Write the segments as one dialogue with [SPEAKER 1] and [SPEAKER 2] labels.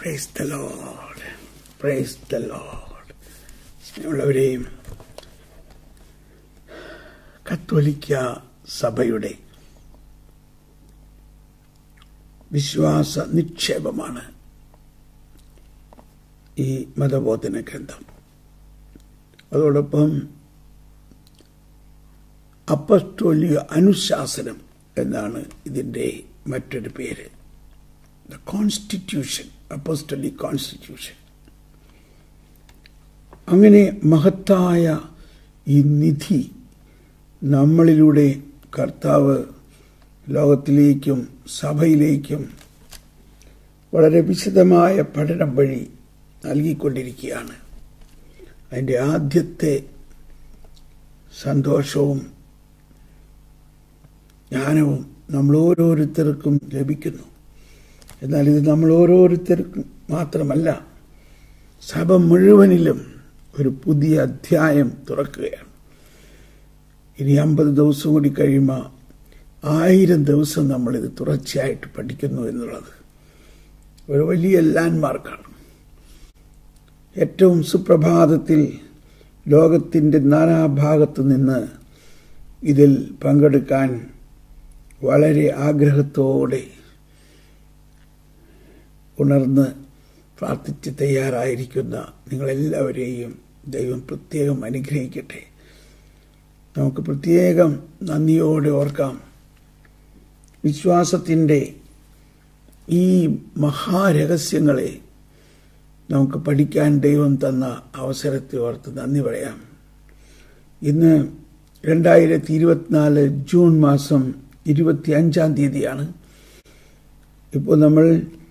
[SPEAKER 1] price the Lord praise the Lord സ്നേഹമുള്ളവരെയും കത്തോലിക്ക സഭയുടെ വിശ്വാസ നിക്ഷേപമാണ് ഈ മതബോധന ഗ്രന്ഥം അതോടൊപ്പം അപ്പസ്റ്റോലിക അനുശാസനം എന്നാണ് ഇതിൻ്റെ മറ്റൊരു പേര് ദ കോൺസ്റ്റിറ്റ്യൂഷൻ അപ്പസ്റ്റോലിക് കോൺസ്റ്റിറ്റ്യൂഷൻ അങ്ങനെ മഹത്തായ ഈ നിധി നമ്മളിലൂടെ കർത്താവ് ലോകത്തിലേക്കും സഭയിലേക്കും വളരെ വിശദമായ പഠനം വഴി നൽകിക്കൊണ്ടിരിക്കുകയാണ് അതിൻ്റെ ആദ്യത്തെ സന്തോഷവും ജ്ഞാനവും നമ്മൾ ഓരോരുത്തർക്കും ലഭിക്കുന്നു എന്നാൽ ഇത് നമ്മൾ ഓരോരുത്തർക്കും മാത്രമല്ല സഭ മുഴുവനിലും ഒരു പുതിയ അധ്യായം തുറക്കുകയാണ് ഇനി അമ്പത് ദിവസം കൂടി കഴിയുമ്പോൾ ആയിരം ദിവസം നമ്മളിത് തുടർച്ചയായിട്ട് പഠിക്കുന്നു എന്നുള്ളത് ഒരു വലിയ ലാൻഡ്മാർക്കാണ് ഏറ്റവും സുപ്രഭാതത്തിൽ ലോകത്തിൻ്റെ നാനാഭാഗത്തു നിന്ന് ഇതിൽ പങ്കെടുക്കാൻ വളരെ ആഗ്രഹത്തോടെ ഉണർന്ന് പ്രാർത്ഥിച്ച് തയ്യാറായിരിക്കുന്ന നിങ്ങളെല്ലാവരെയും ദൈവം പ്രത്യേകം അനുഗ്രഹിക്കട്ടെ നമുക്ക് പ്രത്യേകം നന്ദിയോടെ ഓർക്കാം വിശ്വാസത്തിൻ്റെ ഈ മഹാരഹസ്യങ്ങളെ നമുക്ക് പഠിക്കാൻ ദൈവം തന്ന അവസരത്തെ ഓർത്ത് നന്ദി പറയാം ഇന്ന് രണ്ടായിരത്തി ഇരുപത്തിനാല് ജൂൺ മാസം ഇരുപത്തി അഞ്ചാം തീയതിയാണ് ഇപ്പോൾ നമ്മൾ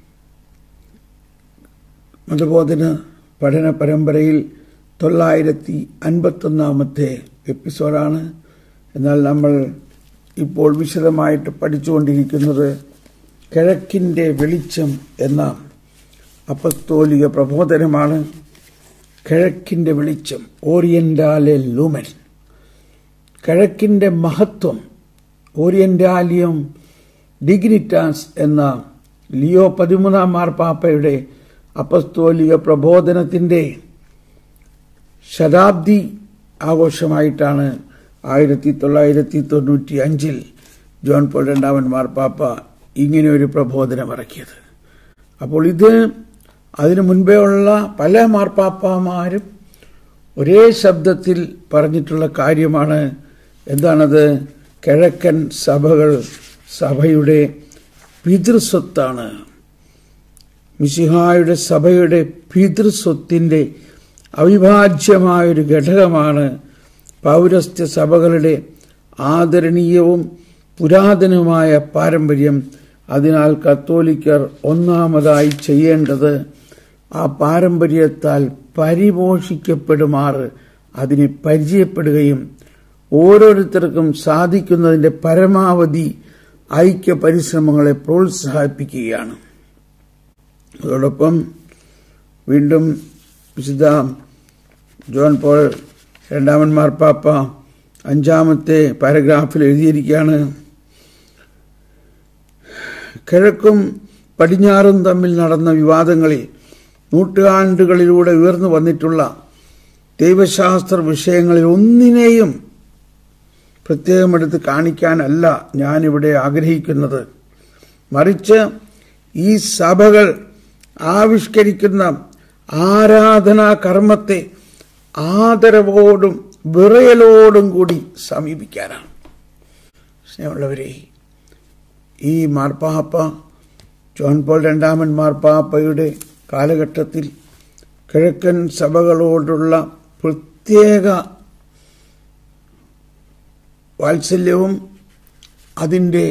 [SPEAKER 1] മതബോധന പഠന പരമ്പരയിൽ തൊള്ളായിരത്തി അൻപത്തൊന്നാമത്തെ എപ്പിസോഡാണ് എന്നാൽ നമ്മൾ ഇപ്പോൾ വിശദമായിട്ട് പഠിച്ചുകൊണ്ടിരിക്കുന്നത് കിഴക്കിൻ്റെ വെളിച്ചം എന്ന അപ്പസ്തോലിക പ്രബോധനമാണ് കിഴക്കിൻ്റെ വെളിച്ചം ഓറിയന്റാലെ ലൂമൻ കിഴക്കിൻ്റെ മഹത്വം ഓറിയന്റാലിയം ഡിഗ്നിറ്റാസ് എന്ന ലിയോ പതിമൂന്നാം മാർപ്പാപ്പയുടെ അപ്പസ്തോലിക പ്രബോധനത്തിൻ്റെ ശതാബ്ദി ആഘോഷമായിട്ടാണ് ആയിരത്തി തൊള്ളായിരത്തി തൊണ്ണൂറ്റി അഞ്ചിൽ ജോൺ പോൾ രണ്ടാമൻ മാർപ്പാപ്പ ഇങ്ങനെ ഒരു പ്രബോധനം ഇറക്കിയത് അപ്പോൾ ഇത് അതിനു മുൻപേ ഉള്ള പല മാർപ്പാപ്പമാരും ഒരേ ശബ്ദത്തിൽ പറഞ്ഞിട്ടുള്ള കാര്യമാണ് എന്താണത് കിഴക്കൻ സഭകൾ സഭയുടെ പിതൃസ്വത്താണ് മിശിഹായുടെ സഭയുടെ പിതൃസ്വത്തിൻ്റെ അവിഭാജ്യമായൊരു ഘടകമാണ് പൗരസ്ത്യ സഭകളുടെ ആദരണീയവും പുരാതനവുമായ പാരമ്പര്യം അതിനാൽ കത്തോലിക്കർ ഒന്നാമതായി ചെയ്യേണ്ടത് ആ പാരമ്പര്യത്താൽ പരിപോഷിക്കപ്പെടുമാറ് അതിനെ പരിചയപ്പെടുകയും ഓരോരുത്തർക്കും സാധിക്കുന്നതിൻ്റെ പരമാവധി ഐക്യ പരിശ്രമങ്ങളെ പ്രോത്സാഹിപ്പിക്കുകയാണ് അതോടൊപ്പം വീണ്ടും വിശുദ്ധ ജോൺ പോൾ രണ്ടാമൻ മാർപ്പാപ്പ അഞ്ചാമത്തെ പാരഗ്രാഫിൽ എഴുതിയിരിക്കുകയാണ് കിഴക്കും പടിഞ്ഞാറും തമ്മിൽ നടന്ന വിവാദങ്ങളിൽ നൂറ്റാണ്ടുകളിലൂടെ ഉയർന്നു വന്നിട്ടുള്ള ദൈവശാസ്ത്ര വിഷയങ്ങളിൽ ഒന്നിനെയും പ്രത്യേകം എടുത്ത് കാണിക്കാനല്ല ഞാനിവിടെ ആഗ്രഹിക്കുന്നത് മറിച്ച് ഈ സഭകൾ ആവിഷ്കരിക്കുന്ന ആരാധനാ കർമ്മത്തെ ആദരവോടും വിറയലോടും കൂടി സമീപിക്കാനാണ് സ്നേഹമുള്ളവരെ ഈ മാർപ്പാപ്പ ജോൺ പോൾ രണ്ടാമൻ മാർപ്പാപ്പയുടെ കാലഘട്ടത്തിൽ കിഴക്കൻ സഭകളോടുള്ള പ്രത്യേക വാത്സല്യവും അതിൻ്റെ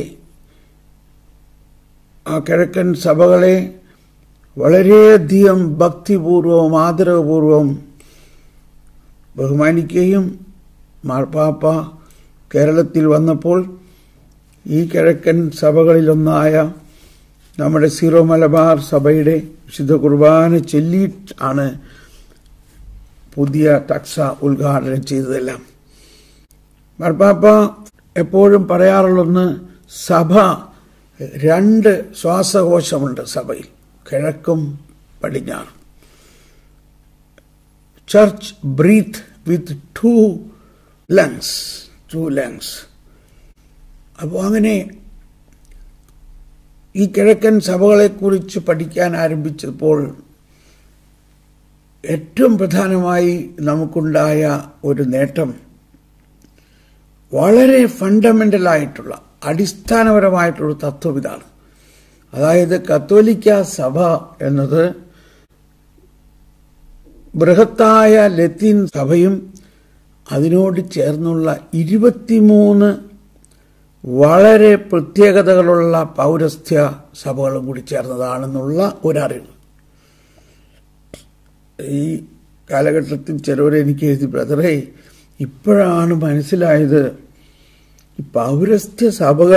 [SPEAKER 1] ആ കിഴക്കൻ സഭകളെ വളരെയധികം ഭക്തിപൂർവവും ആദരവപൂർവം ബഹുമാനിക്കുകയും മാർപ്പാപ്പ കേരളത്തിൽ വന്നപ്പോൾ ഈ കിഴക്കൻ സഭകളിലൊന്നായ നമ്മുടെ സീറോ മലബാർ സഭയുടെ വിശുദ്ധ കുർബാന ചൊല്ലിയിട്ട് ആണ് പുതിയ ടക്സ ഉദ്ഘാടനം ചെയ്തതെല്ലാം മാർപ്പാപ്പ എപ്പോഴും പറയാറുള്ളൊന്ന് സഭ രണ്ട് ശ്വാസകോശമുണ്ട് സഭയിൽ കിഴക്കും പടിഞ്ഞാറ് church breathe with two lungs two lungs അപ്പോൾ അങ്ങനെ ഈ കിഴക്കൻ സഭകളെക്കുറിച്ച് പഠിക്കാൻ ആരംഭിച്ചപ്പോൾ ഏറ്റവും പ്രധാനമായി നമുക്കുണ്ടായ ഒരു നേട്ടം വളരെ ഫണ്ടമെന്റലായിട്ടുള്ള അടിസ്ഥാനപരമായിട്ടുള്ള തത്വം ഇതാണ് അതായത് കത്തോലിക്ക സഭ എന്നത് ബൃഹത്തായ ലത്തീൻ സഭയും അതിനോട് ചേർന്നുള്ള ഇരുപത്തിമൂന്ന് വളരെ പ്രത്യേകതകളുള്ള പൗരസ്ത്യ സഭകളും കൂടി ചേർന്നതാണെന്നുള്ള ഒരറിവ് ഈ കാലഘട്ടത്തിൽ ചിലവർ എനിക്ക് എഴുതി ബ്രദറെ ഇപ്പോഴാണ് മനസ്സിലായത് ഈ പൗരസ്ത്യ സഭകൾ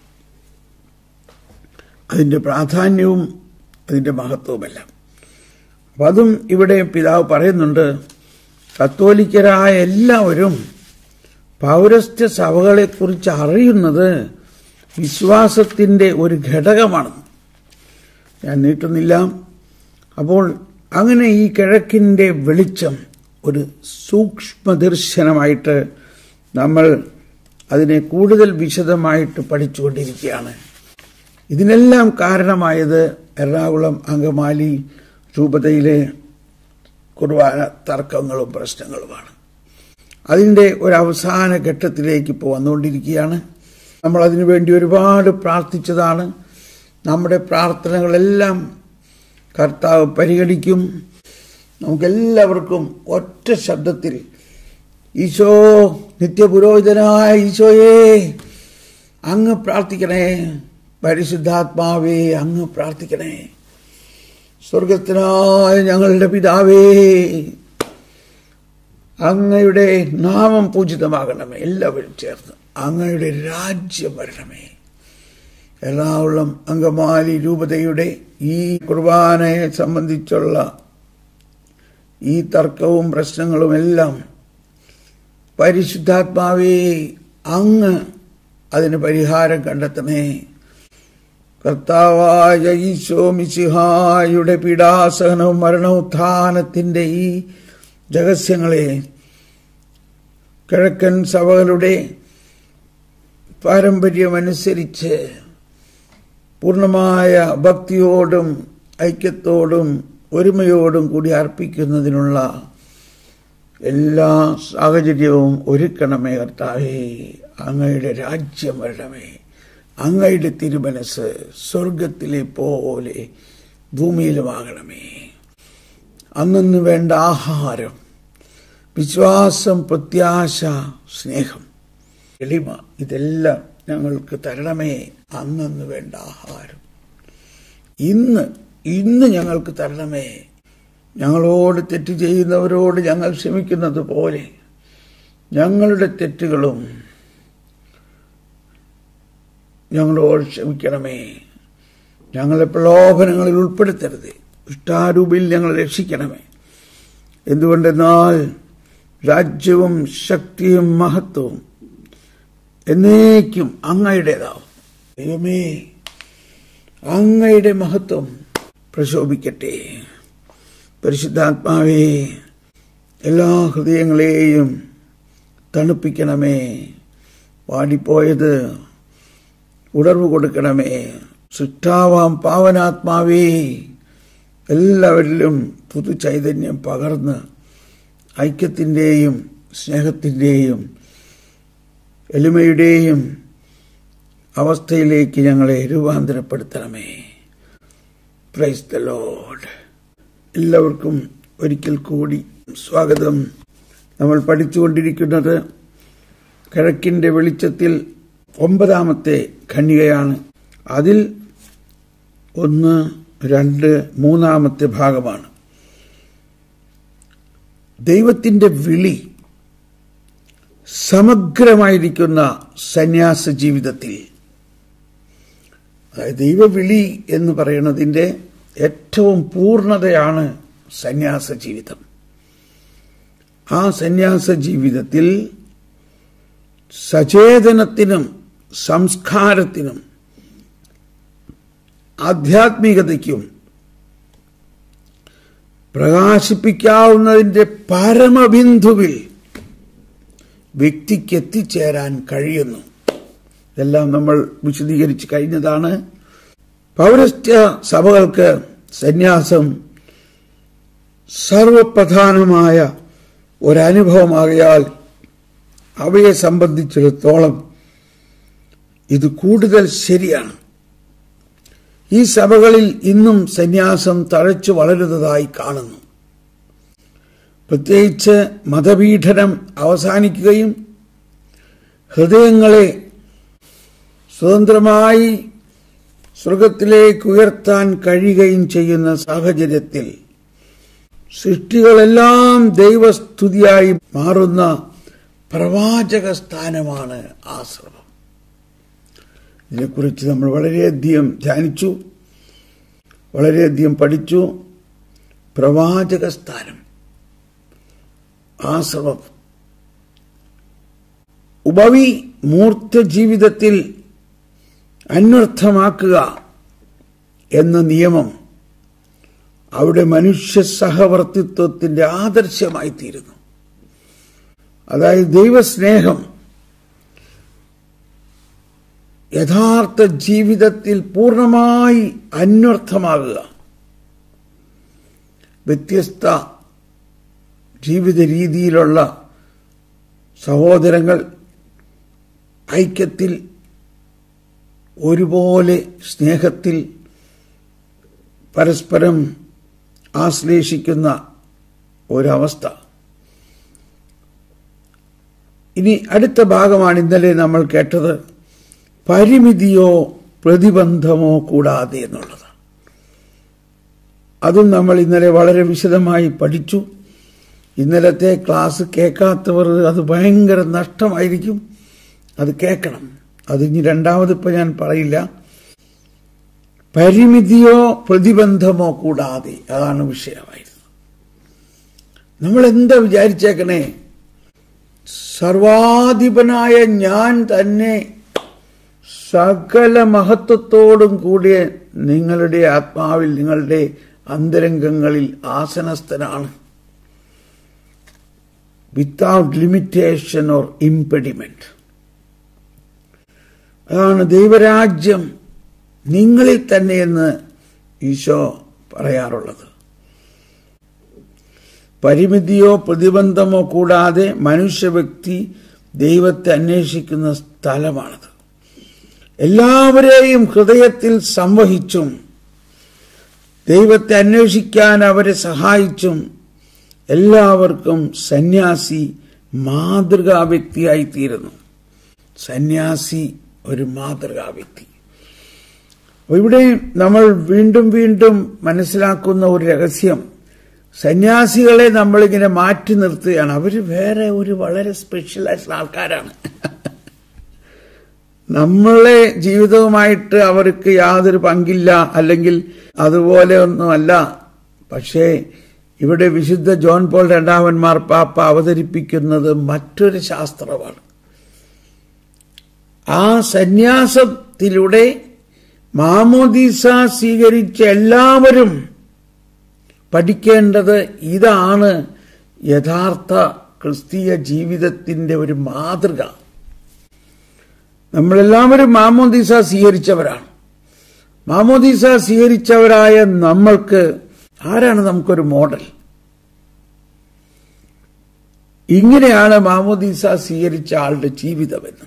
[SPEAKER 1] അതിൻ്റെ പ്രാധാന്യവും അതിൻ്റെ മഹത്വവുമെല്ലാം അപ്പം അതും ഇവിടെ പിതാവ് പറയുന്നുണ്ട് കത്തോലിക്കരായ എല്ലാവരും പൗരസ്ത്യ സഭകളെക്കുറിച്ച് അറിയുന്നത് വിശ്വാസത്തിൻ്റെ ഒരു ഘടകമാണ് ഞാൻ നീട്ടുന്നില്ല അപ്പോൾ അങ്ങനെ ഈ കിഴക്കിൻ്റെ വെളിച്ചം ഒരു സൂക്ഷ്മദർശനമായിട്ട് നമ്മൾ അതിനെ കൂടുതൽ വിശദമായിട്ട് പഠിച്ചുകൊണ്ടിരിക്കുകയാണ് ഇതിനെല്ലാം കാരണമായത് എറണാകുളം അങ്കമാലി രൂപതയിലെ കുർബാന തർക്കങ്ങളും പ്രശ്നങ്ങളുമാണ് അതിൻ്റെ ഒരു അവസാന ഘട്ടത്തിലേക്ക് ഇപ്പോൾ വന്നുകൊണ്ടിരിക്കുകയാണ് നമ്മൾ അതിനു വേണ്ടി ഒരുപാട് പ്രാർത്ഥിച്ചതാണ് നമ്മുടെ പ്രാർത്ഥനകളെല്ലാം കർത്താവ് പരിഗണിക്കും നമുക്കെല്ലാവർക്കും ഒറ്റ ശബ്ദത്തിൽ ഈശോ നിത്യപുരോഹിതനായ ഈശോയെ അങ്ങ് പ്രാർത്ഥിക്കണേ പരിശുദ്ധാത്മാവേ അങ്ങ് പ്രാർത്ഥിക്കണേ സ്വർഗത്തിനായ ഞങ്ങളുടെ പിതാവേ അങ്ങയുടെ നാമം പൂജിതമാകണമേ എല്ലാവരും ചേർന്ന് അങ്ങയുടെ രാജ്യം വരണമേ എറണാകുളം അങ്കമാലി രൂപതയുടെ ഈ കുർബാനയെ സംബന്ധിച്ചുള്ള ഈ തർക്കവും പ്രശ്നങ്ങളും എല്ലാം പരിശുദ്ധാത്മാവേ അങ്ങ് അതിന് പരിഹാരം കണ്ടെത്തണേ കർത്താവായ ഈശോ മിശിഹായുടെ പീഡാസഹനവും മരണോത്ഥാനത്തിന്റെ ഈ രഹസ്യങ്ങളെ കിഴക്കൻ സഭകളുടെ പാരമ്പര്യമനുസരിച്ച് പൂർണ്ണമായ ഭക്തിയോടും ഐക്യത്തോടും ഒരുമയോടും കൂടി അർപ്പിക്കുന്നതിനുള്ള എല്ലാ സാഹചര്യവും ഒരുക്കണമേ കർത്താവേ അങ്ങയുടെ രാജ്യം വരണമേ അങ്ങയുടെ തിരുമനസ് സ്വർഗത്തിലെ പോലെ ഭൂമിയിലുമാകണമേ അന്നു വേണ്ട ആഹാരം വിശ്വാസം പ്രത്യാശ സ്നേഹം എളിമ ഇതെല്ലാം ഞങ്ങൾക്ക് തരണമേ അന്നു വേണ്ട ആഹാരം ഇന്ന് ഇന്ന് ഞങ്ങൾക്ക് തരണമേ ഞങ്ങളോട് തെറ്റ് ചെയ്യുന്നവരോട് ഞങ്ങൾ ക്ഷമിക്കുന്നത് പോലെ ഞങ്ങളുടെ തെറ്റുകളും ഞങ്ങളോട് ക്ഷമിക്കണമേ ഞങ്ങളെ പ്രലോഭനങ്ങളിൽ ഉൾപ്പെടുത്തരുത് ഇഷ്ടാരൂപിൽ ഞങ്ങളെ രക്ഷിക്കണമേ എന്തുകൊണ്ടെന്നാൽ രാജ്യവും ശക്തിയും മഹത്വവും എന്നേക്കും അങ്ങയുടേതാവും ദൈവമേ അങ്ങയുടെ മഹത്വം പ്രശോഭിക്കട്ടെ പരിശുദ്ധാത്മാവേ എല്ലാ ഹൃദയങ്ങളെയും തണുപ്പിക്കണമേ പാടിപ്പോയത് ഉണർവ് കൊടുക്കണമേ സൃഷ്ടാവാം പാവനാത്മാവേ എല്ലാവരിലും പുതു ചൈതന്യം പകർന്ന് ഐക്യത്തിൻ്റെയും സ്നേഹത്തിൻ്റെയും എളിമയുടെയും അവസ്ഥയിലേക്ക് ഞങ്ങളെ രൂപാന്തരപ്പെടുത്തണമേ പ്രൈസ് ദ ലോഡ് എല്ലാവർക്കും ഒരിക്കൽ കൂടി സ്വാഗതം നമ്മൾ പഠിച്ചുകൊണ്ടിരിക്കുന്നത് കിഴക്കിൻ്റെ വെളിച്ചത്തിൽ ഒമ്പതാമത്തെ ഖണ്ഡികയാണ് അതിൽ ഒന്ന് രണ്ട് മൂന്നാമത്തെ ഭാഗമാണ് ദൈവത്തിൻ്റെ വിളി സമഗ്രമായിരിക്കുന്ന സന്യാസ ജീവിതത്തിൽ അതായത് ദൈവവിളി എന്ന് പറയുന്നതിൻ്റെ ഏറ്റവും പൂർണ്ണതയാണ് സന്യാസ ജീവിതം ആ സന്യാസ ജീവിതത്തിൽ സചേതനത്തിനും സംസ്കാരത്തിനും ആധ്യാത്മികതയ്ക്കും പ്രകാശിപ്പിക്കാവുന്നതിന്റെ പരമബിന്ദുവിൽ വ്യക്തിക്ക് എത്തിച്ചേരാൻ കഴിയുന്നു ഇതെല്ലാം നമ്മൾ വിശദീകരിച്ച് കഴിഞ്ഞതാണ് പൗരസ്ത്യ സഭകൾക്ക് സന്യാസം സർവപ്രധാനമായ ഒരനുഭവമാകയാൽ അവയെ സംബന്ധിച്ചിടത്തോളം ഇത് കൂടുതൽ ശരിയാണ് ഈ സഭകളിൽ ഇന്നും സന്യാസം തഴച്ചു വളരുന്നതായി കാണുന്നു പ്രത്യേകിച്ച് മതപീഠനം അവസാനിക്കുകയും ഹൃദയങ്ങളെ സ്വതന്ത്രമായി സ്വർഗത്തിലേക്ക് ഉയർത്താൻ കഴിയുകയും ചെയ്യുന്ന സാഹചര്യത്തിൽ സൃഷ്ടികളെല്ലാം ദൈവസ്തുതിയായി മാറുന്ന പ്രവാചക സ്ഥാനമാണ് ആശ്രമം ഇതിനെക്കുറിച്ച് നമ്മൾ വളരെയധികം ധ്യാനിച്ചു വളരെയധികം പഠിച്ചു പ്രവാചക സ്ഥാനം ആശ്രമം ഉപവി മൂർത്ത ജീവിതത്തിൽ അന്വർത്ഥമാക്കുക എന്ന നിയമം അവിടെ മനുഷ്യ സഹവർത്തിത്വത്തിന്റെ ആദർശമായി തീരുന്നു അതായത് ദൈവസ്നേഹം യഥാർത്ഥ ജീവിതത്തിൽ പൂർണ്ണമായി അന്വർത്ഥമാകുക വ്യത്യസ്ത ജീവിത രീതിയിലുള്ള സഹോദരങ്ങൾ ഐക്യത്തിൽ ഒരുപോലെ സ്നേഹത്തിൽ പരസ്പരം ആശ്ലേഷിക്കുന്ന ഒരവസ്ഥ ഇനി അടുത്ത ഭാഗമാണ് ഇന്നലെ നമ്മൾ കേട്ടത് പരിമിതിയോ പ്രതിബന്ധമോ കൂടാതെ എന്നുള്ളത് അതും നമ്മൾ ഇന്നലെ വളരെ വിശദമായി പഠിച്ചു ഇന്നലത്തെ ക്ലാസ് കേൾക്കാത്തവർ അത് ഭയങ്കര നഷ്ടമായിരിക്കും അത് കേൾക്കണം അത് ഇനി രണ്ടാമതിപ്പോൾ ഞാൻ പറയില്ല പരിമിതിയോ പ്രതിബന്ധമോ കൂടാതെ അതാണ് വിഷയമായിരുന്നത് നമ്മൾ എന്താ വിചാരിച്ചേക്കണേ സർവാധിപനായ ഞാൻ തന്നെ സകല മഹത്വത്തോടും കൂടിയ നിങ്ങളുടെ ആത്മാവിൽ നിങ്ങളുടെ അന്തരംഗങ്ങളിൽ ആസനസ്ഥനാണ് വിത്തൗട്ട് ലിമിറ്റേഷൻ ഓർ ഇംപെഡിമെന്റ് അതാണ് ദൈവരാജ്യം നിങ്ങളിൽ തന്നെയെന്ന് ഈശോ പറയാറുള്ളത് പരിമിതിയോ പ്രതിബന്ധമോ കൂടാതെ മനുഷ്യവ്യക്തി ദൈവത്തെ അന്വേഷിക്കുന്ന സ്ഥലമാണത് എല്ലാവരെയും ഹൃദയത്തിൽ സംവഹിച്ചും ദൈവത്തെ അന്വേഷിക്കാൻ അവരെ സഹായിച്ചും എല്ലാവർക്കും സന്യാസി മാതൃകാ വ്യക്തിയായി തീരുന്നു സന്യാസി ഒരു മാതൃകാ വ്യക്തി ഇവിടെ നമ്മൾ വീണ്ടും വീണ്ടും മനസ്സിലാക്കുന്ന ഒരു രഹസ്യം സന്യാസികളെ നമ്മളിങ്ങനെ മാറ്റി നിർത്തുകയാണ് അവർ വേറെ ഒരു വളരെ സ്പെഷ്യലായിട്ടുള്ള ആൾക്കാരാണ് നമ്മളെ ജീവിതവുമായിട്ട് അവർക്ക് യാതൊരു പങ്കില്ല അല്ലെങ്കിൽ അതുപോലെ ഒന്നുമല്ല പക്ഷേ ഇവിടെ വിശുദ്ധ ജോൺ പോൾ രണ്ടാമൻ മാർപ്പാപ്പ അവതരിപ്പിക്കുന്നത് മറ്റൊരു ശാസ്ത്രമാണ് ആ സന്യാസത്തിലൂടെ മാമോദീസ സ്വീകരിച്ച എല്ലാവരും പഠിക്കേണ്ടത് ഇതാണ് യഥാർത്ഥ ക്രിസ്തീയ ജീവിതത്തിന്റെ ഒരു മാതൃക നമ്മളെല്ലാവരും മാമോദീസ സ്വീകരിച്ചവരാണ് മാമോദീസ സ്വീകരിച്ചവരായ നമ്മൾക്ക് ആരാണ് നമുക്കൊരു മോഡൽ ഇങ്ങനെയാണ് മാമോദീസ സ്വീകരിച്ച ആളുടെ ജീവിതമെന്ന്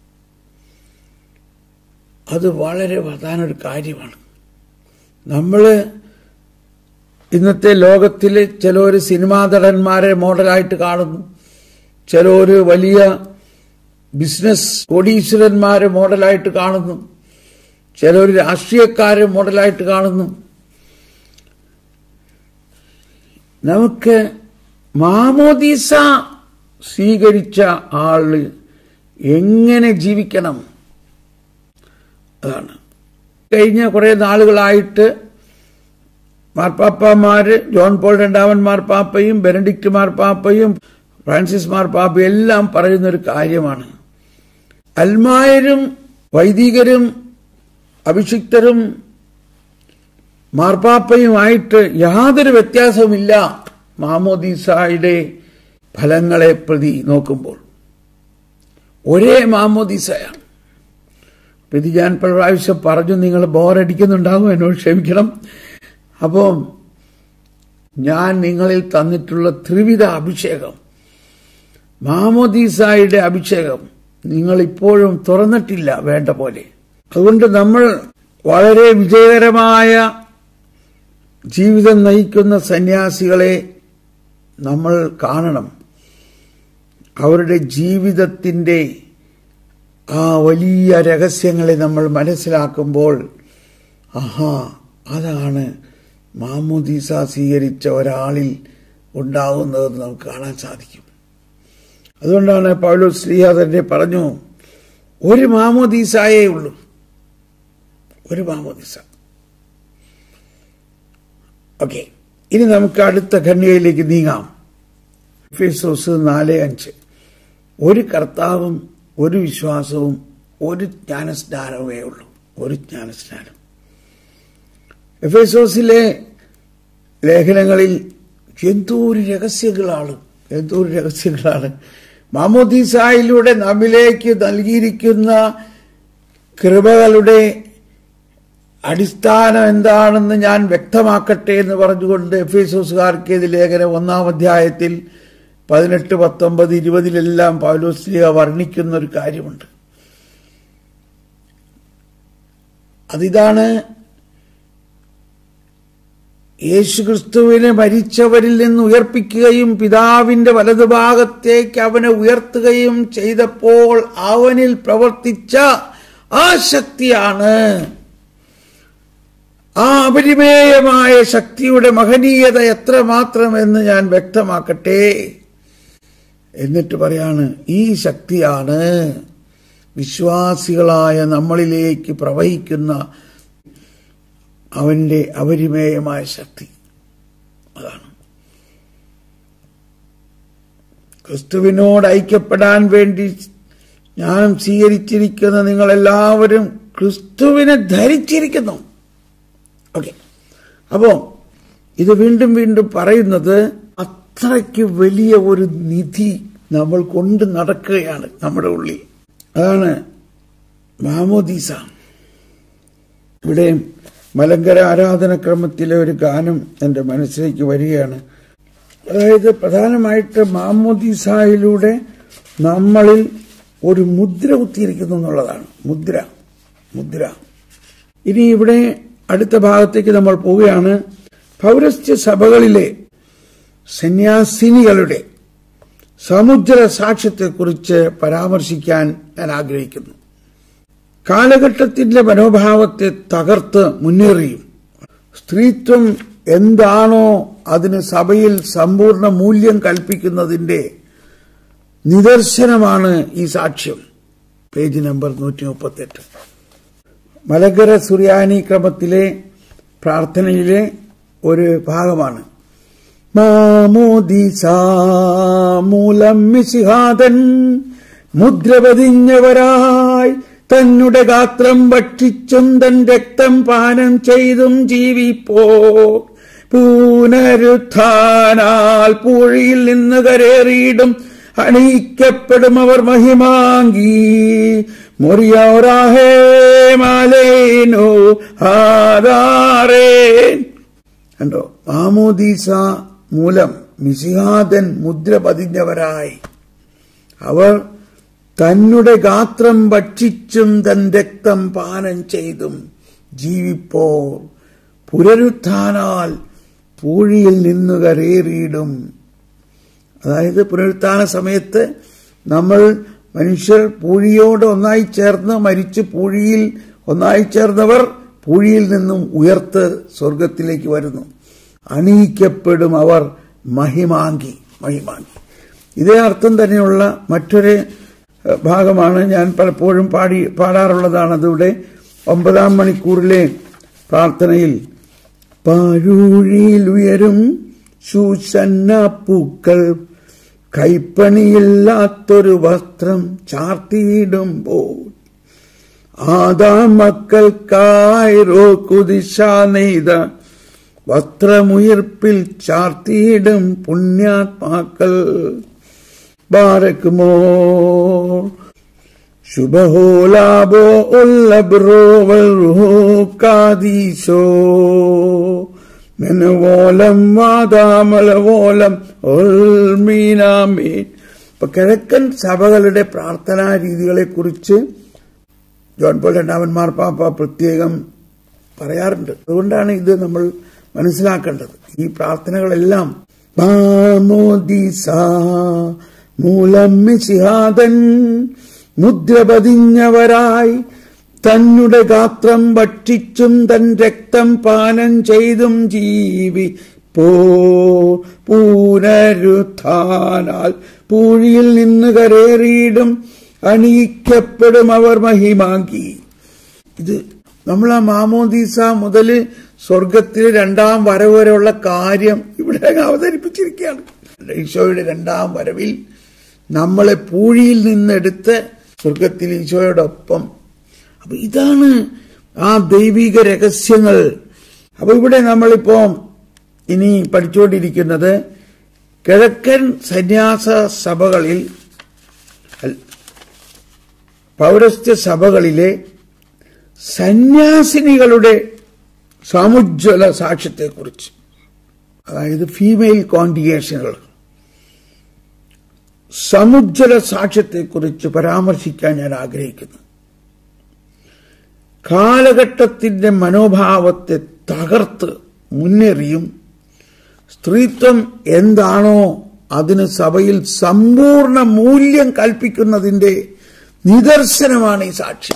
[SPEAKER 1] അത് വളരെ പ്രധാന ഒരു കാര്യമാണ് നമ്മൾ ഇന്നത്തെ ലോകത്തിൽ ചിലർ സിനിമാ നടന്മാരെ മോഡലായിട്ട് കാണുന്നു ചിലർ വലിയ ബിസിനസ് കോടീശ്വരന്മാരെ മോഡലായിട്ട് കാണുന്നു ചിലർ രാഷ്ട്രീയക്കാരെ മോഡലായിട്ട് കാണുന്നു നമുക്ക് മാമോദീസ സ്വീകരിച്ച ആള് എങ്ങനെ ജീവിക്കണം അതാണ് കഴിഞ്ഞ കുറെ നാളുകളായിട്ട് മാർപ്പാപ്പമാര് ജോൺ പോൾ രണ്ടാമൻ മാർപ്പാപ്പയും ബെനഡിക്റ്റ് മാർപ്പാപ്പയും ഫ്രാൻസിസ് മാർപ്പാപ്പയും എല്ലാം പറയുന്ന ഒരു കാര്യമാണ് അൽമായരും വൈദികരും അഭിഷിക്തരും മാർപ്പാപ്പയുമായിട്ട് യാതൊരു വ്യത്യാസവുമില്ല മാമോദീസായുടെ ഫലങ്ങളെ പ്രതി നോക്കുമ്പോൾ ഒരേ മാമോദീസയാണ് ഇത് ഞാൻ പല പ്രാവശ്യം പറഞ്ഞു നിങ്ങൾ ബോറടിക്കുന്നുണ്ടാകും എന്നോട് ക്ഷമിക്കണം അപ്പോൾ ഞാൻ നിങ്ങളിൽ തന്നിട്ടുള്ള ത്രിവിധ അഭിഷേകം മാമോദീസായുടെ അഭിഷേകം നിങ്ങൾ ഇപ്പോഴും തുറന്നിട്ടില്ല വേണ്ട പോലെ അതുകൊണ്ട് നമ്മൾ വളരെ വിജയകരമായ ജീവിതം നയിക്കുന്ന സന്യാസികളെ നമ്മൾ കാണണം അവരുടെ ജീവിതത്തിന്റെ ആ വലിയ രഹസ്യങ്ങളെ നമ്മൾ മനസ്സിലാക്കുമ്പോൾ ആഹാ അതാണ് മാമുദീസ സ്വീകരിച്ച ഒരാളിൽ ഉണ്ടാകുന്നതെന്ന് നമുക്ക് കാണാൻ സാധിക്കും അതുകൊണ്ടാണ് പൗലോ ശ്രീഹ തന്നെ പറഞ്ഞു ഒരു മാമോദീസായേ ഉള്ളൂ ഒരു മാമോദീസ ഓക്കെ ഇനി നമുക്ക് അടുത്ത ഖണ്ഡികയിലേക്ക് നീങ്ങാം ഫേസോസ് നാല് അഞ്ച് ഒരു കർത്താവും ഒരു വിശ്വാസവും ഒരു ജ്ഞാനസ്നാനവുമേ ഉള്ളൂ ഒരു ജ്ഞാനസ്നാനം എഫേസോസിലെ ലേഖനങ്ങളിൽ എന്തോരു രഹസ്യങ്ങളാണ് എന്തോരു രഹസ്യങ്ങളാണ് മാമോദീസായിലൂടെ നമ്മിലേക്ക് നൽകിയിരിക്കുന്ന കൃപകളുടെ അടിസ്ഥാനം എന്താണെന്ന് ഞാൻ വ്യക്തമാക്കട്ടെ എന്ന് പറഞ്ഞുകൊണ്ട് എഫേസോസുകാർക്ക് ഇത് ലേഖനം ഒന്നാം അധ്യായത്തിൽ പതിനെട്ട് പത്തൊമ്പത് ഇരുപതിലെല്ലാം പൗലോസ്ലിയ വർണ്ണിക്കുന്ന ഒരു കാര്യമുണ്ട് അതിതാണ് യേശുക്രിസ്തുവിനെ മരിച്ചവരിൽ നിന്ന് ഉയർപ്പിക്കുകയും പിതാവിന്റെ വലതുഭാഗത്തേക്ക് അവനെ ഉയർത്തുകയും ചെയ്തപ്പോൾ അവനിൽ പ്രവർത്തിച്ച ആ ശക്തിയാണ് ആ അപരിമേയമായ ശക്തിയുടെ മഹനീയത എത്രമാത്രമെന്ന് ഞാൻ വ്യക്തമാക്കട്ടെ എന്നിട്ട് പറയാണ് ഈ ശക്തിയാണ് വിശ്വാസികളായ നമ്മളിലേക്ക് പ്രവഹിക്കുന്ന അവന്റെ അപരിമേയമായ ശക്തി അതാണ് ക്രിസ്തുവിനോട് ഐക്യപ്പെടാൻ വേണ്ടി ജ്ഞാനം സ്വീകരിച്ചിരിക്കുന്ന നിങ്ങളെല്ലാവരും ക്രിസ്തുവിനെ ധരിച്ചിരിക്കുന്നു ഓക്കെ അപ്പോ ഇത് വീണ്ടും വീണ്ടും പറയുന്നത് അത്രയ്ക്ക് വലിയ ഒരു നിധി നമ്മൾ കൊണ്ട് നടക്കുകയാണ് നമ്മുടെ ഉള്ളിൽ അതാണ് മാമോദീസ ഇവിടെ മലങ്കര ആരാധനക്രമത്തിലെ ഒരു ഗാനം എൻ്റെ മനസ്സിലേക്ക് വരികയാണ് അതായത് പ്രധാനമായിട്ട് മാമോദീസായിലൂടെ നമ്മളിൽ ഒരു മുദ്ര കുത്തിയിരിക്കുന്നു എന്നുള്ളതാണ് മുദ്ര മുദ്ര ഇനി ഇവിടെ അടുത്ത ഭാഗത്തേക്ക് നമ്മൾ പോവുകയാണ് പൗരസ്ത്യ സഭകളിലെ സന്യാസിനികളുടെ സമുദ്ര സാക്ഷ്യത്തെക്കുറിച്ച് പരാമർശിക്കാൻ ഞാൻ ആഗ്രഹിക്കുന്നു കാലഘട്ടത്തിന്റെ മനോഭാവത്തെ തകർത്ത് മുന്നേറിയും സ്ത്രീത്വം എന്താണോ അതിന് സഭയിൽ സമ്പൂർണ്ണ മൂല്യം കൽപ്പിക്കുന്നതിന്റെ നിദർശനമാണ് ഈ സാക്ഷ്യം പേജ് നമ്പർ നൂറ്റി മുപ്പത്തെട്ട് മലങ്കര സുറിയാനി ക്രമത്തിലെ പ്രാർത്ഥനയിലെ ഒരു ഭാഗമാണ് മാമോദിസാമൂലം മിശിഹാദൻ മുദ്ര പതിഞ്ഞവരായി തന്നെ ഗാത്രം ഭക്ഷിച്ചും തൻ രക്തം പാനം ചെയ്തും ജീവിപ്പോ പൂനരുത്ഥാനാൽ പൂഴിയിൽ നിന്ന് കരേറിയിടും അണിയിക്കപ്പെടും അവർ മഹിമാങ്കി മുറിയോറാഹേ മാലേനോ ഹാദാറേൻ കണ്ടോ മാമോദീസ മൂലം മിസിഹാദൻ മുദ്ര പതിഞ്ഞവരായി അവർ തന്നെ ഗാത്രം ഭക്ഷിച്ചും തൻ രക്തം പാനം ചെയ്തും ജീവിപ്പോൾ പുനരുത്ഥാനാൽ പൂഴിയിൽ നിന്ന് കരേറിയിടും അതായത് പുനരുത്ഥാന സമയത്ത് നമ്മൾ മനുഷ്യർ പൂഴിയോട് ഒന്നായി ചേർന്ന് മരിച്ച് പൂഴിയിൽ ഒന്നായി ചേർന്നവർ പൂഴിയിൽ നിന്നും ഉയർത്ത് സ്വർഗത്തിലേക്ക് വരുന്നു അണിയിക്കപ്പെടും അവർ മഹിമാങ്കി മഹിമാങ്കി ഇതേ അർത്ഥം തന്നെയുള്ള മറ്റൊരു ഭാഗമാണ് ഞാൻ പലപ്പോഴും പാടി പാടാറുള്ളതാണ് അതിവിടെ ഒമ്പതാം മണിക്കൂറിലെ പ്രാർത്ഥനയിൽ പാഴൂഴിയിൽ ഉയരും ശൂശന്ന പൂക്കൾ കൈപ്പണിയില്ലാത്തൊരു വസ്ത്രം ചാർത്തിയിടുമ്പോൾ ആദാ മക്കൾക്കായിരോ കുതിശ നെയ്ത വസ്ത്രമുയർപ്പിൽ ചാർത്തിയിടും പുണ്യാത്മാക്കൾ ബാരക്കുമോ ശുഭഹോലാബോ ഉല്ലബ്രോവൽഹോക്കാദീശോ മെനുവോലം വാദാമലവോലം ഒൽമീനാമീൻ ഇപ്പൊ കിഴക്കൻ സഭകളുടെ പ്രാർത്ഥനാ രീതികളെ കുറിച്ച് ജോൺ പോൾ രണ്ടാമൻ മാർപ്പാപ്പ പ്രത്യേകം പറയാറുണ്ട് അതുകൊണ്ടാണ് ഇത് നമ്മൾ മനസ്സിലാക്കേണ്ടത് ഈ പ്രാർത്ഥനകളെല്ലാം മാമോദീസ മൂലം മിശിഹാദൻ മുദ്ര പതിഞ്ഞവരായി തന്നെ ഗാത്രം ഭക്ഷിച്ചും തൻ രക്തം പാനം ചെയ്തും ജീവി പോ പൂനരുത്ഥാനാൽ പൂഴിയിൽ നിന്ന് കരേറിയിടും അണിയിക്കപ്പെടും അവർ മഹിമാക്കി ഇത് നമ്മൾ ആ മാമോദീസ മുതല് സ്വർഗത്തിൽ രണ്ടാം വരവ് വരെയുള്ള കാര്യം ഇവിടെ അങ്ങ് അവതരിപ്പിച്ചിരിക്കുകയാണ് ഈശോയുടെ രണ്ടാം വരവിൽ നമ്മളെ പൂഴിയിൽ നിന്നെടുത്ത് സ്വർഗത്തിൽ ഈശോയോടൊപ്പം അപ്പൊ ഇതാണ് ആ ദൈവിക രഹസ്യങ്ങൾ അപ്പൊ ഇവിടെ നമ്മളിപ്പോ ഇനി പഠിച്ചുകൊണ്ടിരിക്കുന്നത് കിഴക്കൻ സന്യാസ സഭകളിൽ പൗരസ്ത്യ സഭകളിലെ സന്യാസിനികളുടെ സമുജ്വല സാക്ഷ്യത്തെക്കുറിച്ച് അതായത് ഫീമെയിൽ കോൺഡിഗേഷനുകൾ സമുജ്വല സാക്ഷ്യത്തെക്കുറിച്ച് പരാമർശിക്കാൻ ഞാൻ ആഗ്രഹിക്കുന്നു കാലഘട്ടത്തിന്റെ മനോഭാവത്തെ തകർത്ത് മുന്നേറിയും സ്ത്രീത്വം എന്താണോ അതിന് സഭയിൽ സമ്പൂർണ്ണ മൂല്യം കൽപ്പിക്കുന്നതിന്റെ നിദർശനമാണ് ഈ സാക്ഷ്യം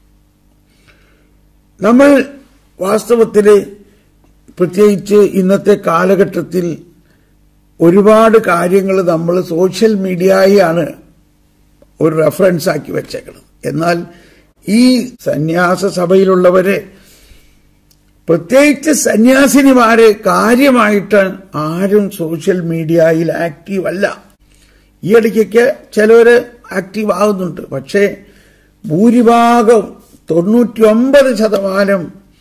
[SPEAKER 1] നമ്മൾ വാസ്തവത്തിൽ പ്രത്യേകിച്ച് ഇന്നത്തെ കാലഘട്ടത്തിൽ ഒരുപാട് കാര്യങ്ങൾ നമ്മൾ സോഷ്യൽ മീഡിയയാണ് ഒരു റെഫറൻസ് ആക്കി വെച്ചേക്കുന്നത് എന്നാൽ ഈ സന്യാസ സഭയിലുള്ളവരെ പ്രത്യേകിച്ച് സന്യാസിനിമാരെ കാര്യമായിട്ട് ആരും സോഷ്യൽ മീഡിയയിൽ ആക്റ്റീവ് അല്ല ഈ ഇടയ്ക്കൊക്കെ ചിലവര് ആക്റ്റീവ് ആകുന്നുണ്ട് പക്ഷേ ഭൂരിഭാഗം തൊണ്ണൂറ്റിയൊമ്പത് ശതമാനം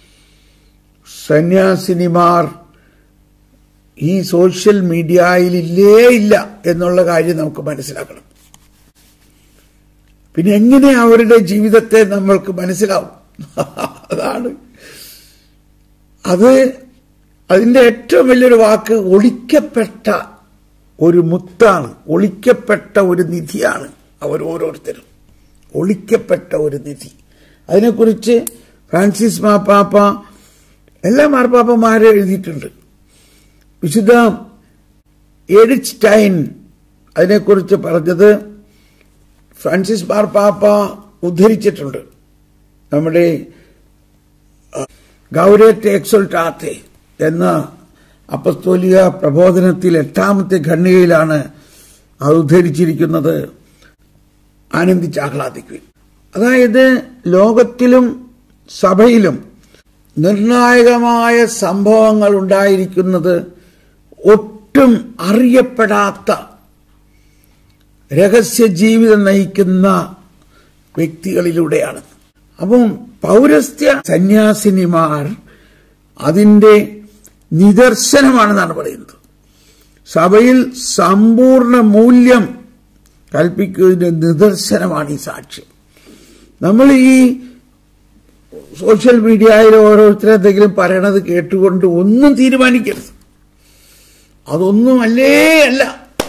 [SPEAKER 1] സന്യാസിനിമാർ ഈ സോഷ്യൽ മീഡിയയിൽ ഇല്ലേ ഇല്ല എന്നുള്ള കാര്യം നമുക്ക് മനസ്സിലാക്കണം പിന്നെ എങ്ങനെ അവരുടെ ജീവിതത്തെ നമ്മൾക്ക് മനസ്സിലാവും അതാണ് അത് അതിന്റെ ഏറ്റവും വലിയൊരു വാക്ക് ഒളിക്കപ്പെട്ട ഒരു മുത്താണ് ഒളിക്കപ്പെട്ട ഒരു നിധിയാണ് അവർ ഓരോരുത്തരും ഒളിക്കപ്പെട്ട ഒരു നിധി അതിനെക്കുറിച്ച് ഫ്രാൻസിസ് മാപ്പാപ്പ എല്ലാ മാർപ്പാപ്പമാരും എഴുതിയിട്ടുണ്ട് വിശുദ്ധ എഡിറ്റ് സ്റ്റൈൻ അതിനെക്കുറിച്ച് പറഞ്ഞത് ഫ്രാൻസിസ് മാർപ്പാപ്പ ഉദ്ധരിച്ചിട്ടുണ്ട് നമ്മുടെ ഗൗരേറ്റ് എക്സോൾട്ടാത്തെ എന്ന അപ്പസ്തോലിക പ്രബോധനത്തിൽ എട്ടാമത്തെ ഖണ്ഡികയിലാണ് അത് ഉദ്ധരിച്ചിരിക്കുന്നത് ആനന്ദിച്ച് ആഹ്ലാദിക്കുകയും അതായത് ലോകത്തിലും സഭയിലും നിർണായകമായ സംഭവങ്ങൾ ഉണ്ടായിരിക്കുന്നത് ഒട്ടും അറിയപ്പെടാത്ത രഹസ്യ ജീവിതം നയിക്കുന്ന വ്യക്തികളിലൂടെയാണ് അപ്പം പൗരസ്ത്യ സന്യാസിനിമാർ അതിന്റെ നിദർശനമാണെന്നാണ് പറയുന്നത് സഭയിൽ സമ്പൂർണ്ണ മൂല്യം കൽപ്പിക്കുന്നതിന്റെ നിദർശനമാണ് ഈ സാക്ഷ്യം നമ്മൾ ഈ സോഷ്യൽ മീഡിയയിൽ ഓരോരുത്തരെന്തെങ്കിലും പറയണത് കേട്ടുകൊണ്ട് ഒന്നും തീരുമാനിക്കരുത് അതൊന്നും അല്ലേ അല്ല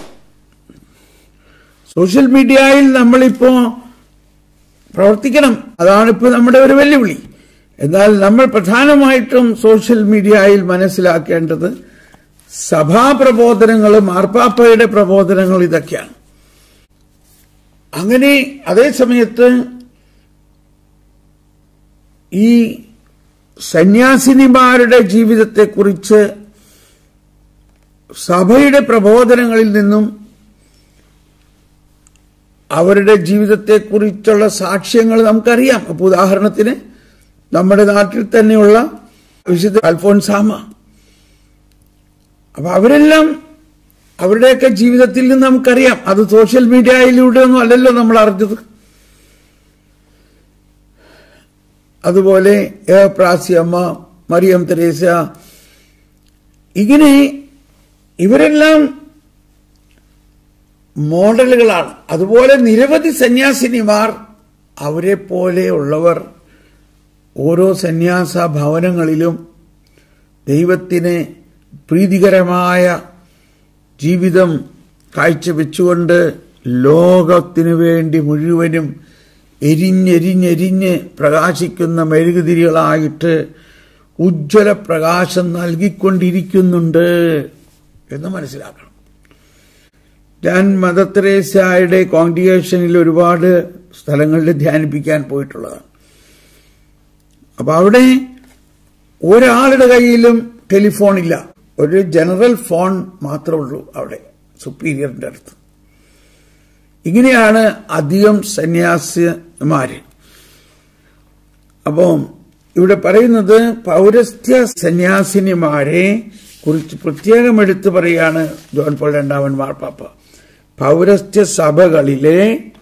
[SPEAKER 1] സോഷ്യൽ മീഡിയയിൽ നമ്മളിപ്പോ പ്രവർത്തിക്കണം അതാണിപ്പോ നമ്മുടെ ഒരു വെല്ലുവിളി എന്നാൽ നമ്മൾ പ്രധാനമായിട്ടും സോഷ്യൽ മീഡിയയിൽ മനസ്സിലാക്കേണ്ടത് സഭാപ്രബോധനങ്ങൾ മാർപ്പാപ്പയുടെ പ്രബോധനങ്ങൾ ഇതൊക്കെയാണ് അങ്ങനെ അതേ സമയത്ത് ഈ സന്യാസിനിമാരുടെ ജീവിതത്തെക്കുറിച്ച് സഭയുടെ പ്രബോധനങ്ങളിൽ നിന്നും അവരുടെ ജീവിതത്തെക്കുറിച്ചുള്ള സാക്ഷ്യങ്ങൾ നമുക്കറിയാം അപ്പൊ ഉദാഹരണത്തിന് നമ്മുടെ നാട്ടിൽ തന്നെയുള്ള വിശുദ്ധ അൽഫോൻസാമ അപ്പൊ അവരെല്ലാം അവരുടെയൊക്കെ ജീവിതത്തിൽ നിന്ന് നമുക്കറിയാം അത് സോഷ്യൽ മീഡിയയിലൂടെ ഒന്നും അല്ലല്ലോ നമ്മൾ അറിഞ്ഞത് അതുപോലെ ഏപ്രാസിയമ്മ മറിയം തെരേസ ഇങ്ങനെ ഇവരെല്ലാം മോഡലുകളാണ് അതുപോലെ നിരവധി സന്യാസിനിമാർ അവരെ പോലെയുള്ളവർ ഓരോ സന്യാസ ഭവനങ്ങളിലും ദൈവത്തിന് പ്രീതികരമായ ജീവിതം കാഴ്ചവെച്ചുകൊണ്ട് ലോകത്തിനു വേണ്ടി മുഴുവനും എരിഞ്ഞെരിഞ്ഞെരിഞ്ഞ് പ്രകാശിക്കുന്ന മെഴുകുതിരികളായിട്ട് ഉജ്ജ്വല പ്രകാശം നൽകിക്കൊണ്ടിരിക്കുന്നുണ്ട് എന്ന് മനസ്സിലാക്കണം ഞാൻ മദർ തെരേസയുടെ കോൺഗ്രിഗേഷനിൽ ഒരുപാട് സ്ഥലങ്ങളിൽ ധ്യാനിപ്പിക്കാൻ പോയിട്ടുള്ളതാണ് അപ്പൊ അവിടെ ഒരാളുടെ കയ്യിലും ടെലിഫോൺ ഇല്ല ഒരു ജനറൽ ഫോൺ മാത്രമേ ഉള്ളൂ അവിടെ സുപ്പീരിയറിന്റെ അടുത്ത് ഇങ്ങനെയാണ് അധികം സന്യാസിമാര് അപ്പം ഇവിടെ പറയുന്നത് പൗരസ്ത്യ സന്യാസിനിമാരെ കുറിച്ച് പ്രത്യേകം എടുത്തു പറയാണ് ജോൺ പോൾ രണ്ടാമൻ മാർപ്പാപ്പ പൗരസ്ത്യ സഭകളിലെ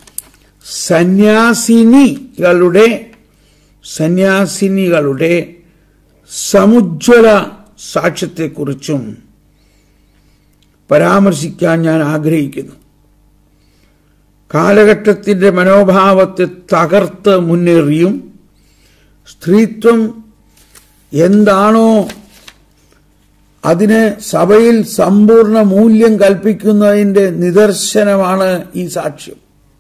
[SPEAKER 1] സന്യാസിനികളുടെ സന്യാസിനികളുടെ സമുജ്വല സാക്ഷ്യത്തെക്കുറിച്ചും പരാമർശിക്കാൻ ഞാൻ ആഗ്രഹിക്കുന്നു കാലഘട്ടത്തിന്റെ മനോഭാവത്തെ തകർത്ത് മുന്നേറിയും സ്ത്രീത്വം എന്താണോ അതിന് സഭയിൽ സമ്പൂർണ്ണ മൂല്യം കൽപ്പിക്കുന്നതിന്റെ നിദർശനമാണ് ഈ സാക്ഷ്യം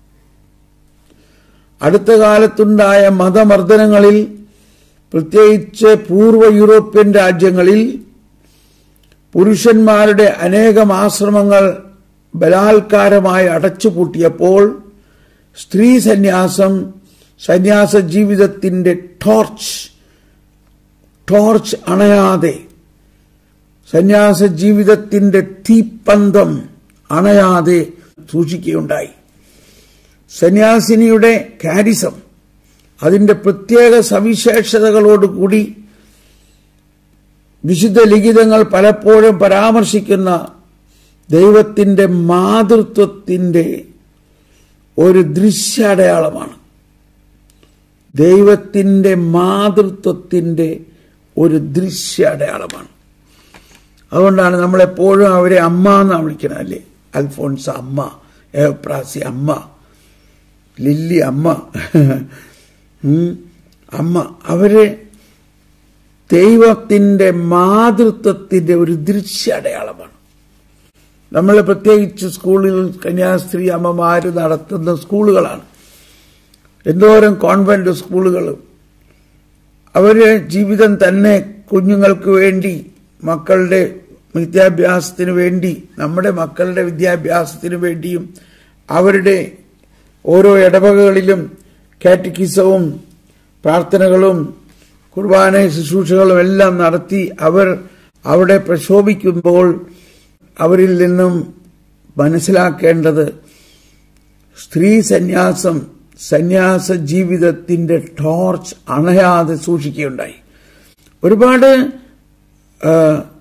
[SPEAKER 1] അടുത്ത കാലത്തുണ്ടായ മതമർദ്ദനങ്ങളിൽ പ്രത്യേകിച്ച് പൂർവ്വ യൂറോപ്യൻ രാജ്യങ്ങളിൽ പുരുഷന്മാരുടെ അനേകം ആശ്രമങ്ങൾ ബലാത്കാരമായി അടച്ചുപൂട്ടിയപ്പോൾ സ്ത്രീ സന്യാസം സന്യാസ ജീവിതത്തിന്റെ ടോർച്ച് ടോർച്ച് അണയാതെ സന്യാസ ജീവിതത്തിന്റെ തീപ്പന്തം അണയാതെ സൂക്ഷിക്കുകയുണ്ടായി സന്യാസിനിയുടെ കാരിസം അതിന്റെ പ്രത്യേക സവിശേഷതകളോടുകൂടി വിശുദ്ധ ലിഖിതങ്ങൾ പലപ്പോഴും പരാമർശിക്കുന്ന ദൈവത്തിന്റെ മാതൃത്വത്തിന്റെ ഒരു ദൃശ്യാടയാളമാണ് ദൈവത്തിന്റെ മാതൃത്വത്തിന്റെ ഒരു ദൃശ്യാടയാളമാണ് അതുകൊണ്ടാണ് നമ്മളെപ്പോഴും അവരെ അമ്മ എന്നാണ് വിളിക്കുന്നത് അല്ലേ അൽഫോൺസ അമ്മ ഏപ്രാസി അമ്മ ലില്ലി അമ്മ ഉം, അമ്മ അവര് ദൈവത്തിന്റെ മാതൃത്വത്തിന്റെ ഒരു ദൃശ്യ അടയാളമാണ് നമ്മൾ പ്രത്യേകിച്ച് സ്കൂളിൽ കന്യാസ്ത്രീ അമ്മമാര് നടത്തുന്ന സ്കൂളുകളാണ് എന്തോരം കോൺവെന്റ് സ്കൂളുകളും അവര് ജീവിതം തന്നെ കുഞ്ഞുങ്ങൾക്ക് വേണ്ടി മക്കളുടെ വിദ്യാഭ്യാസത്തിന് വേണ്ടി നമ്മുടെ മക്കളുടെ വിദ്യാഭ്യാസത്തിന് വേണ്ടിയും അവരുടെ ഓരോ ഇടവകകളിലും കാറ്റക്കിസവും പ്രാർത്ഥനകളും കുർബാന ശുശ്രൂഷകളും എല്ലാം നടത്തി അവർ അവിടെ പ്രക്ഷോഭിക്കുമ്പോൾ അവരിൽ നിന്നും മനസ്സിലാക്കേണ്ടത് സ്ത്രീ സന്യാസം സന്യാസ ജീവിതത്തിന്റെ ടോർച്ച് അണയാതെ സൂക്ഷിക്കുകയുണ്ടായി ഒരുപാട് ആ,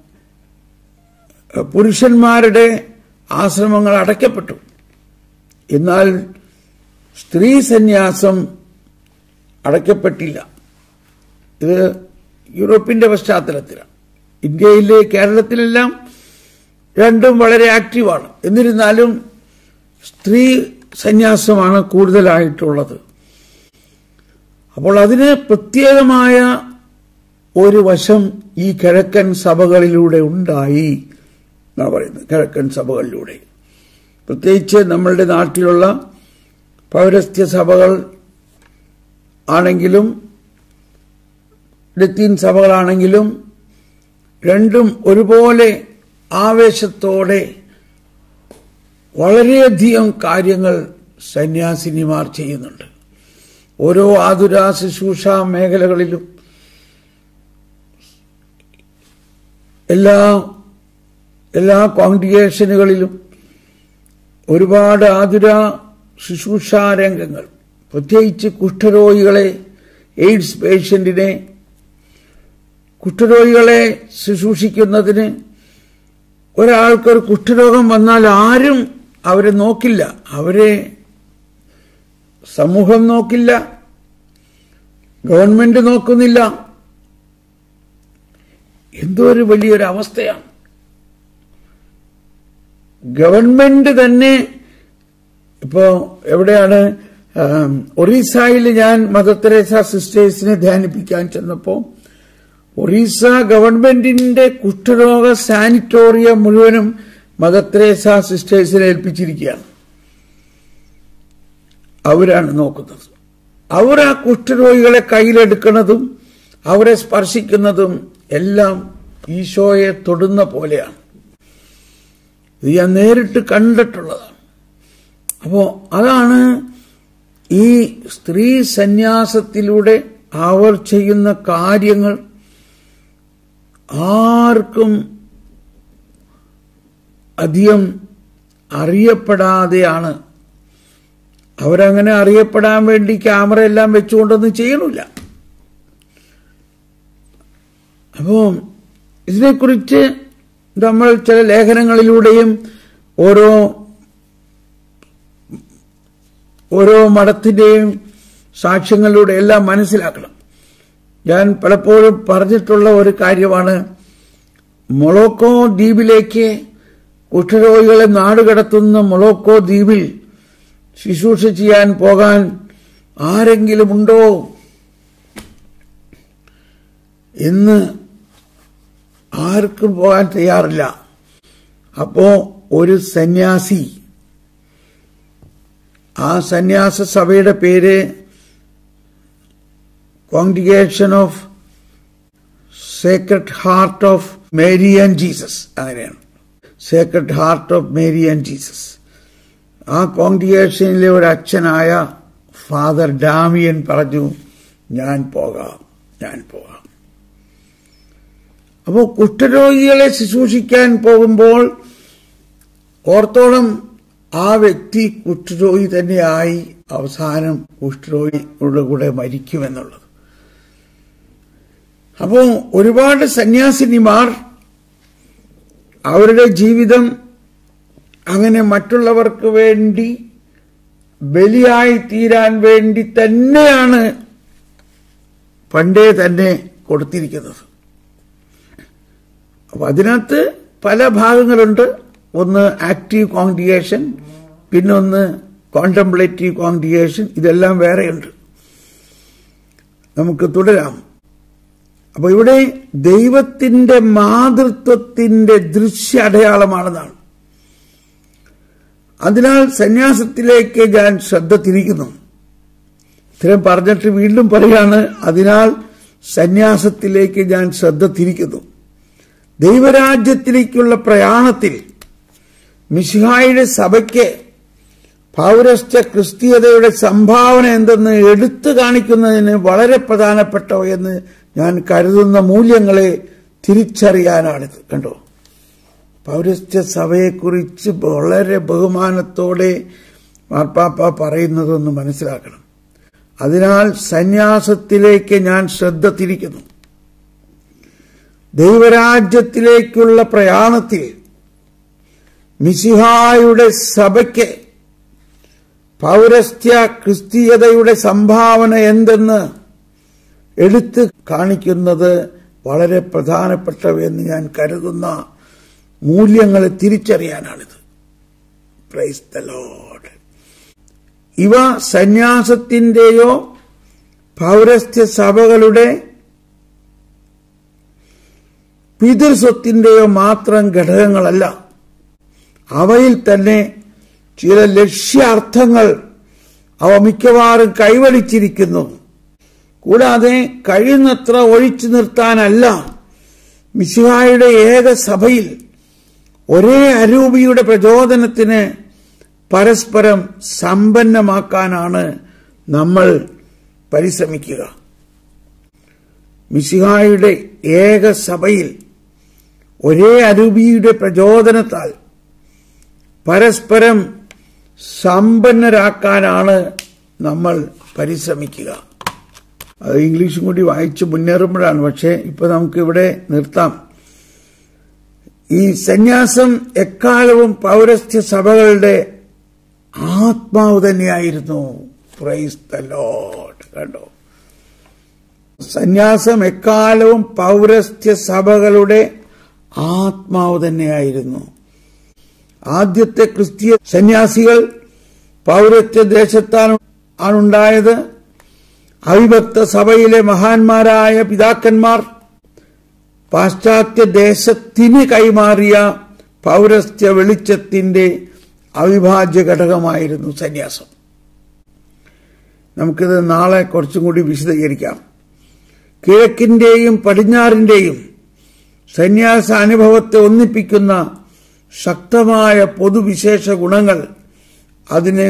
[SPEAKER 1] പുരുഷന്മാരുടെ ആശ്രമങ്ങൾ അടയ്ക്കപ്പെട്ടു എന്നാൽ സ്ത്രീ സന്യാസം അടയ്ക്കപ്പെട്ടില്ല ഇത് യൂറോപ്പിന്റെ പശ്ചാത്തലത്തിലാണ് ഇന്ത്യയിലെ കേരളത്തിലെല്ലാം രണ്ടും വളരെ ആക്റ്റീവാണ് എന്നിരുന്നാലും സ്ത്രീ സന്യാസമാണ് കൂടുതലായിട്ടുള്ളത് അപ്പോൾ അതിന് പ്രത്യേകമായ ഒരു വശം ഈ കിഴക്കൻ സഭകളിലൂടെ ഉണ്ടായി എന്നാണ് പറയുന്നത് കിഴക്കൻ സഭകളിലൂടെ പ്രത്യേകിച്ച് നമ്മളുടെ നാട്ടിലുള്ള പൗരസ്ത്യ സഭകൾ ആണെങ്കിലും ലത്തീൻ സഭകളാണെങ്കിലും രണ്ടും ഒരുപോലെ ആവേശത്തോടെ വളരെയധികം കാര്യങ്ങൾ സന്യാസിനിമാർ ചെയ്യുന്നുണ്ട് ഓരോ ആതുര ശുശ്രൂഷ മേഖലകളിലും എല്ലാ എല്ലാ കോൺഗ്രിഗേഷനുകളിലും ഒരുപാട് ആതുര ശുശ്രൂഷാ രംഗങ്ങൾ പ്രത്യേകിച്ച് കുഷ്ഠരോഗികളെ എയ്ഡ്സ് പേഷ്യന്റിനെ കുഷ്ഠരോഗികളെ ശുശ്രൂഷിക്കുന്നതിന് ഒരാൾക്കൊരു കുഷ്ഠരോഗം വന്നാൽ ആരും അവരെ നോക്കില്ല അവരെ സമൂഹം നോക്കില്ല ഗവൺമെന്റ് നോക്കുന്നില്ല എന്തോ ഒരു വലിയൊരു അവസ്ഥയാണ് ഗവൺമെന്റ് തന്നെ ഇപ്പോ എവിടെയാണ് ആം, ഒറീസയിൽ ഞാൻ മദർ തെരേസ സിസ്റ്റേഴ്സിനെ ധ്യാനിപ്പിക്കാൻ ചെന്നപ്പോ ഒറീസ ഗവൺമെന്റിന്റെ കുഷ്ഠരോഗ സാനിറ്റോറിയം മുഴുവനും മദർ തെരേസ സിസ്റ്റേഴ്സിനെ ഏൽപ്പിച്ചിരിക്കുകയാണ് അവരാണ് നോക്കുന്നത് അവർ ആ കുഷ്ഠരോഗികളെ കയ്യിലെടുക്കുന്നതും അവരെ സ്പർശിക്കുന്നതും എല്ലാം ഈശോയെ തൊടുന്ന പോലെയാണ് ഇത് ഞാൻ നേരിട്ട് കണ്ടിട്ടുള്ളതാണ് അപ്പോ അതാണ് ഈ സ്ത്രീ സന്യാസത്തിലൂടെ അവർ ചെയ്യുന്ന കാര്യങ്ങൾ ആർക്കും അധികം അറിയപ്പെടാതെയാണ് അവരങ്ങനെ അറിയപ്പെടാൻ വേണ്ടി ക്യാമറ എല്ലാം വെച്ചുകൊണ്ടൊന്നും ചെയ്യണില്ല അപ്പോൾ ഇതിനെക്കുറിച്ച് നമ്മൾ ചില ലേഖനങ്ങളിലൂടെയും ഓരോ ഓരോ മഠത്തിന്റെയും സാക്ഷ്യങ്ങളിലൂടെ എല്ലാം മനസ്സിലാക്കണം ഞാൻ പലപ്പോഴും പറഞ്ഞിട്ടുള്ള ഒരു കാര്യമാണ് മൊളോക്കോ ദ്വീപിലേക്ക് കുഷ്ഠരോഗികളെ നാടുകടത്തുന്ന മൊളോക്കോ ദ്വീപിൽ ശുശ്രൂഷ ചെയ്യാൻ പോകാൻ ആരെങ്കിലും ഉണ്ടോ എന്ന് ആർക്കും പോകാൻ തയ്യാറില്ല അപ്പോ ഒരു സന്യാസി ആ സന്യാസ സഭയുടെ പേര് congregation of Sacred Heart of Mary and Jesus അങ്ങനെയാണ് Sacred Heart of Mary and Jesus ആ കോൺഗ്രിഗേഷനിലെ ഒരു അച്ഛനായ ഫാദർ ഡാമിയൻ പറഞ്ഞു ഞാൻ പോകാം ഞാൻ പോകാം അപ്പോൾ കുഷ്ഠരോഗികളെ ശുശ്രൂഷിക്കാൻ പോകുമ്പോൾ ഓർത്തോളം ആ വ്യക്തി കുഷ്ഠരോഗി തന്നെയായി അവസാനം കുഷ്ഠരോഗിയുടെ കൂടെ മരിക്കുമെന്നുള്ളത് അപ്പോൾ ഒരുപാട് സന്യാസിനിമാർ അവരുടെ ജീവിതം അങ്ങനെ മറ്റുള്ളവർക്ക് വേണ്ടി ബലിയായി തീരാൻ വേണ്ടി തന്നെയാണ് പണ്ടേ തന്നെ കൊടുത്തിരിക്കുന്നത് അപ്പൊ അതിനകത്ത് പല ഭാഗങ്ങളുണ്ട് ഒന്ന് ആക്റ്റീവ് കോൺഗ്രിഗേഷൻ പിന്നൊന്ന് കോണ്ടംപ്ലേറ്റീവ് കോൺഗ്രിഗേഷൻ ഇതെല്ലാം വേറെയുണ്ട് നമുക്ക് തുടരാം അപ്പൊ ഇവിടെ ദൈവത്തിന്റെ മാതൃത്വത്തിന്റെ ദൃശ്യ അടയാളമാണെന്നാണ് അതിനാൽ സന്യാസത്തിലേക്ക് ഞാൻ ശ്രദ്ധ തിരിക്കുന്നു ഇത്രയും പറഞ്ഞിട്ട് വീണ്ടും പറയാണ് അതിനാൽ സന്യാസത്തിലേക്ക് ഞാൻ ശ്രദ്ധ തിരിക്കുന്നു ദൈവരാജ്യത്തിലേക്കുള്ള പ്രയാണത്തിൽ മിശിഹായുടെ സഭയ്ക്ക് പൗരസ്ത്യ ക്രിസ്തീയതയുടെ സംഭാവന എന്തെന്ന് എടുത്തു കാണിക്കുന്നതിന് വളരെ പ്രധാനപ്പെട്ട എന്ന് ഞാൻ കരുതുന്ന മൂല്യങ്ങളെ തിരിച്ചറിയാനാണിത് കണ്ടോ പൗരസ്ത്യ സഭയെക്കുറിച്ച് വളരെ ബഹുമാനത്തോടെ മാർപ്പാപ്പ പറയുന്നതൊന്ന് മനസ്സിലാക്കണം അതിനാൽ സന്യാസത്തിലേക്ക് ഞാൻ ശ്രദ്ധ തിരിക്കുന്നു ദൈവരാജ്യത്തിലേക്കുള്ള പ്രയാണത്തിൽ മിസിഹായുടെ സഭയ്ക്ക് പൗരസ്ത്യ ക്രിസ്തീയതയുടെ സംഭാവന എന്തെന്ന് എടുത്ത് കാണിക്കുന്നത് വളരെ പ്രധാനപ്പെട്ടവയെന്ന് ഞാൻ കരുതുന്ന മൂല്യങ്ങളെ തിരിച്ചറിയാനാണിത് പ്രൈസ് ദ ലോഡ് ഇവ സന്യാസത്തിന്റെയോ പൗരസ്ത്യ സഭകളുടെ പിതൃസ്വത്തിന്റെയോ മാത്രം ഘടകങ്ങളല്ല അവയിൽ തന്നെ ചില ലക്ഷ്യാർത്ഥങ്ങൾ അവ മിക്കവാറും കൈവരിച്ചിരിക്കുന്നു കൂടാതെ കഴിയുന്നത്ര ഒഴിച്ചു നിർത്താനല്ല മിശിഹായുടെ ഏക സഭയിൽ ഒരേ അരൂപിയുടെ പ്രചോദനത്തിന് പരസ്പരം സമ്പന്നമാക്കാനാണ് നമ്മൾ പരിശ്രമിക്കുക മിശിഹായുടെ ഏക സഭയിൽ ഒരേ അരൂപിയുടെ പ്രചോദനത്താൽ പരസ്പരം സമ്പന്നരാക്കാനാണ് നമ്മൾ പരിശ്രമിക്കുക അത് ഇംഗ്ലീഷും കൂടി വായിച്ച് മുന്നേറുമ്പോഴാണ് പക്ഷേ ഇപ്പൊ നമുക്ക് ഇവിടെ നിർത്താം ഈ സന്യാസം എക്കാലവും പൗരസ്ത്യ സഭകളുടെ ആത്മാവ് തന്നെയായിരുന്നു പ്രൈസ് ദ ലോഡ് കണ്ടോ സന്യാസം എക്കാലവും പൗരസ്ത്യ സഭകളുടെ ആത്മാവ് തന്നെയായിരുന്നു ആദ്യത്തെ ക്രിസ്തീയ സന്യാസികൾ പൗരത്യ ദേശത്താണ് ആണുണ്ടായത് അവിഭക്ത സഭയിലെ മഹാന്മാരായ പിതാക്കന്മാർ പാശ്ചാത്യ ദേശത്തിന് കൈമാറിയ പൗരസ്ത്യ വെളിച്ചത്തിന്റെ അവിഭാജ്യ ഘടകമായിരുന്നു സന്യാസം നമുക്കിത് നാളെ കുറച്ചും കൂടി വിശദീകരിക്കാം കിഴക്കിന്റെയും പടിഞ്ഞാറിന്റെയും സന്യാസ അനുഭവത്തെ ഒന്നിപ്പിക്കുന്ന ശക്തമായ പൊതുവിശേഷ ഗുണങ്ങൾ അതിന്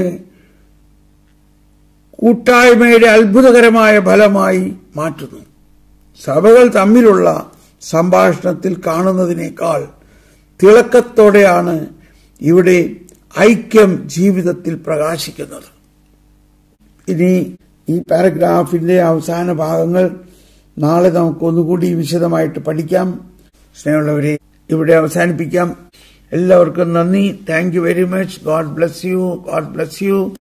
[SPEAKER 1] കൂട്ടായ്മയുടെ അത്ഭുതകരമായ ഫലമായി മാറ്റുന്നു സഭകൾ തമ്മിലുള്ള സംഭാഷണത്തിൽ കാണുന്നതിനേക്കാൾ തിളക്കത്തോടെയാണ് ഇവിടെ ഐക്യം ജീവിതത്തിൽ പ്രകാശിക്കുന്നത് ഇനി ഈ പാരഗ്രാഫിന്റെ അവസാന ഭാഗങ്ങൾ നാളെ നമുക്ക് ഒന്നുകൂടി വിശദമായിട്ട് പഠിക്കാം സ്നേഹമുള്ളവരെ ഇവിടെ അവസാനിപ്പിക്കാം എല്ലാവർക്കും നന്ദി thank you very much God bless you God bless U